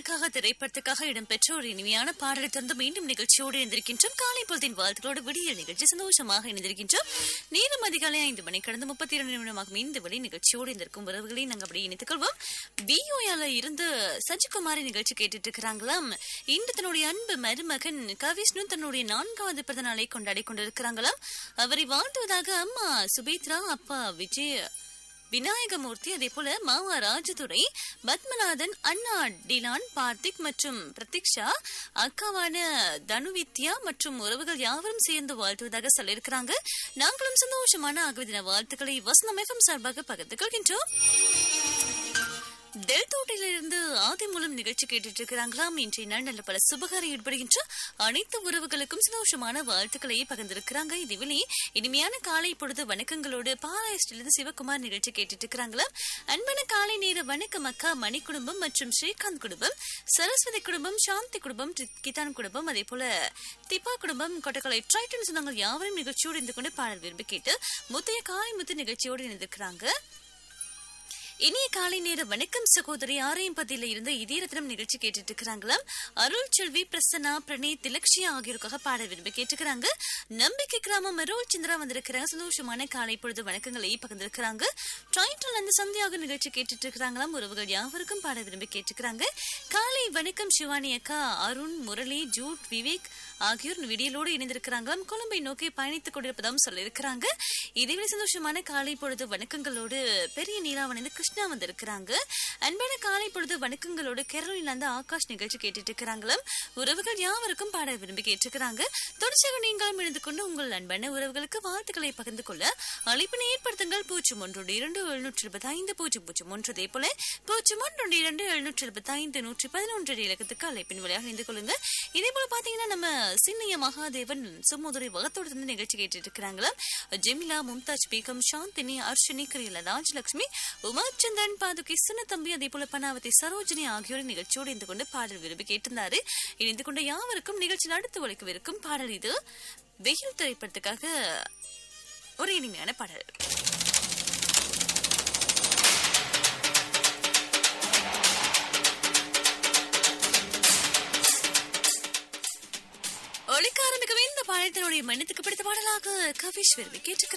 எனக்காக திரைப்படத்துக்காக இடம்பெற்ற ஒரு இனிமையான பாடலை தொடர்ந்து மீண்டும் நிகழ்ச்சியோடு இணைந்திருக்கின்றோம் காலை பொழுதின் வாழ்த்துக்களோடு விடியல் நிகழ்ச்சி சந்தோஷமாக இணைந்திருக்கின்றோம் நேரம் அதிகாலை ஐந்து மணி கடந்து முப்பத்தி இரண்டு நிமிடமாக இந்த வழி நிகழ்ச்சியோடு இருந்திருக்கும் உறவுகளை நாங்கள் அப்படி இணைத்துக் கொள்வோம் பிஓயால இருந்து சஜிகுமாரி நிகழ்ச்சி கேட்டுட்டு இருக்கிறாங்களாம் இன்று தன்னுடைய அன்பு மருமகன் கவிஷ்ணு தன்னுடைய நான்காவது பிறந்த நாளை கொண்டாடி கொண்டிருக்கிறாங்களாம் அவரை வாழ்த்துவதாக அம்மா சுபேத்ரா அப்பா விஜய் விநாயகமூர்த்தி அதே போல மாவா ராஜதுரை பத்மநாதன் அண்ணா டிலான் பார்த்திக் மற்றும் பிரதீக்ஷா அக்காவான தனுவித்யா மற்றும் உறவுகள் யாவரும் சேர்ந்து வாழ்த்துவதாக சொல்லியிருக்கிறாங்க நாங்களும் சந்தோஷமான ஆகவிதின வாழ்த்துக்களை வசந்தம் எஃப்எம் சார்பாக பகிர்ந்து கொள்கின்றோம் டெல்தோட்டிலிருந்து ஆதி மூலம் நிகழ்ச்சி கேட்டுட்டு இருக்கிறாங்களாம் இன்றைய நாள் நல்ல பல சுபகாரம் ஈடுபடுகின்ற அனைத்து உறவுகளுக்கும் சந்தோஷமான வாழ்த்துக்களை பகிர்ந்திருக்கிறாங்க இதுவிலே இனிமையான காலை பொழுது வணக்கங்களோடு பாராயஸ்டிலிருந்து சிவகுமார் நிகழ்ச்சி கேட்டுட்டு இருக்கிறாங்களாம் அன்பான காலை நேர வணக்கம் அக்கா மணி குடும்பம் மற்றும் ஸ்ரீகாந்த் குடும்பம் சரஸ்வதி குடும்பம் சாந்தி குடும்பம் கிதான் குடும்பம் அதே போல திப்பா குடும்பம் கொட்டக்கலை ட்ரைட்டன் சொந்தங்கள் யாவரும் நிகழ்ச்சியோடு இருந்து கொண்டு பாடல் விரும்பி கேட்டு முத்தைய காலை முத்து நிகழ்ச்சியோடு இணைந்திருக்கிறாங்க இனிய காலை நேர வணக்கம் சகோதரி ஆரையம்பதியில இருந்து இதயரத்னம் நிகழ்ச்சி கேட்டுட்டு இருக்கிறாங்களாம் அருள் செல்வி பிரசன்னா பிரணீத் திலக்ஷியா ஆகியோருக்காக பாட விரும்பி கேட்டுக்கிறாங்க நம்பிக்கை கிராமம் அருள் சந்திரா வந்திருக்கிறாங்க சந்தோஷமான காலை பொழுது வணக்கங்களை பகிர்ந்திருக்கிறாங்க ட்ரைட்டில் அந்த சந்தியாக நிகழ்ச்சி கேட்டுட்டு இருக்கிறாங்களாம் உறவுகள் யாவருக்கும் பாட விரும்பி கேட்டுக்கிறாங்க காலை வணக்கம் சிவானி அக்கா அருண் முரளி ஜூட் விவேக் ஆகியோர் விடியலோடு இணைந்திருக்கிறாங்களாம் கொழும்பை நோக்கி பயணித்துக் கொண்டிருப்பதாகவும் சொல்லியிருக்கிறாங்க இதேவேளை சந்தோஷமான காலை பொழுது வணக்கங்களோடு பெரிய நீலாவணைந்து கிருஷ்ணா வந்திருக்கிறாங்க அன்பான காலை பொழுது வணக்கங்களோடு கேரளில் அந்த ஆகாஷ் நிகழ்ச்சி கேட்டுட்டு இருக்கிறாங்களாம் உறவுகள் யாவருக்கும் பாட விரும்பி கேட்டிருக்கிறாங்க தொடர்ச்சியாக நீங்களும் இணைந்து கொண்டு உங்கள் அன்பான உறவுகளுக்கு வாழ்த்துக்களை பகிர்ந்து கொள்ள அழைப்பினை ஏற்படுத்துங்கள் பூஜ்ஜியம் ஒன்று இரண்டு எழுநூற்றி இருபத்தி ஐந்து பூஜ்ஜியம் பூஜ்ஜியம் ஒன்று அதே போல பூஜ்ஜியம் ஒன்று இரண்டு எழுநூற்றி இருபத்தி ஐந்து நூற்றி பதினொன்று இலக்கத்துக்கு அழைப்பின் வழியாக இணைந்து கொள்ளுங்க இதே போல பாத்தீங்கன்னா நம்ம சின்னைய மகாதேவன் சுமதுரை வகத்தோடு இருந்து நிகழ்ச்சி கேட்டுட்டு இருக்கிறாங்களா ஜெமிலா மும்தாஜ் பேகம் சாந்தினி அர்ஷினி கிரியல ராஜலட்சுமி உமாச்சந்திரன் பாதுகை சின்னத்தம்பி அதே போல பனாவதி சரோஜினி ஆகியோர் நிகழ்ச்சியோடு இருந்து கொண்டு பாடல் விரும்பி கேட்டிருந்தாரு இணைந்து கொண்ட யாவருக்கும் நிகழ்ச்சி அடுத்து ஒழிக்கவிருக்கும் பாடல் இது வெயில் திரைப்படத்துக்காக ஒரு இனிமையான பாடல் ஒழிக்க ஆரம்பிக்கவே இந்த பாடத்தினுடைய மனத்துக்கு பிடித்த பாடலாக கவிஸ்வர் கேட்டு